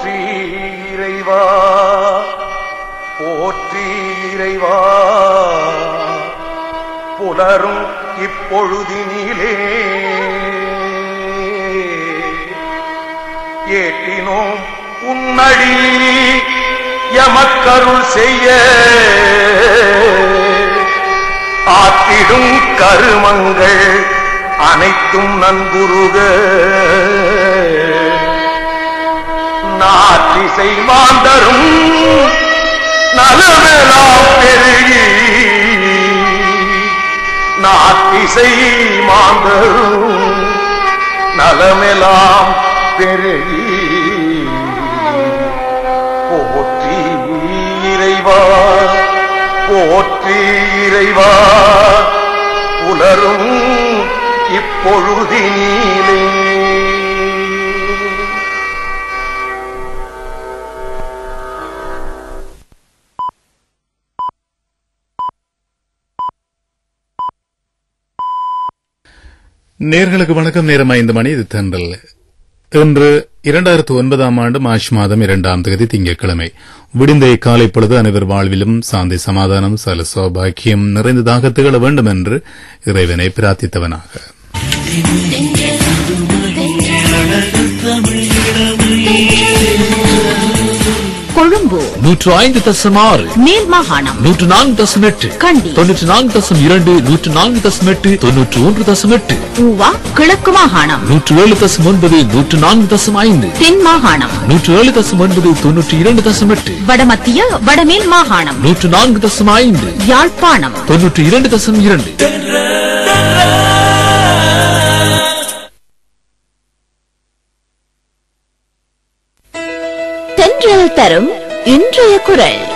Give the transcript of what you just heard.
போற்றி இறைவா போற்றி இறைவா புலரும் இப்பொழுதினிலே ஏற்றினோம் உன்னடி எமக்கருள் செய்ய ஆத்திடும் கருமங்கள் அனைத்தும் நன்புருக நாற்றிசை மாந்தரும் நலமெல்லாம் பெருகி நாற்றிசை மாந்தரும் நலமெல்லாம் பெருகி போற்றி இறைவா போற்றி இறைவா புலரும் இப்பொழுதினிலே நேர்களுக்கு வணக்கம் நேரம் ஐந்து மணி இது தென்றல் இன்று இரண்டாயிரத்து ஒன்பதாம் ஆண்டு மார்ச் மாதம் இரண்டாம் தேதி திங்கட்கிழமை விடிந்த இக்காலை பொழுது அனைவர் வாழ்விலும் சாந்தி சமாதானம் சல சௌபாக்கியம் நிறைந்ததாக திகழ வேண்டும் என்று இறைவனை பிரார்த்தித்தவனாக கொழும்பு நூற்று ஐந்து தசம் ஆறு மேல் மாகாணம் நூற்று நான்கு தசம் எட்டு கண்டி தொன்னூற்று நான்கு தசம் இரண்டு நூற்று நான்கு தசம் எட்டு தொன்னூற்று ஒன்று தசம் எட்டு ஊவா கிழக்கு மாகாணம் நூற்று ஏழு தசம் ஒன்பது நூற்று நான்கு தசம் ஐந்து தென் மாகாணம் நூற்று ஏழு தசம் ஒன்பது தொன்னூற்று இரண்டு தசம் எட்டு வடமத்திய வடமேல் மாகாணம் நூற்று நான்கு தசம் ஐந்து யாழ்ப்பாணம் தொன்னூற்று இரண்டு தசம் இரண்டு தென்றல் தரும் இன்றைய குரல்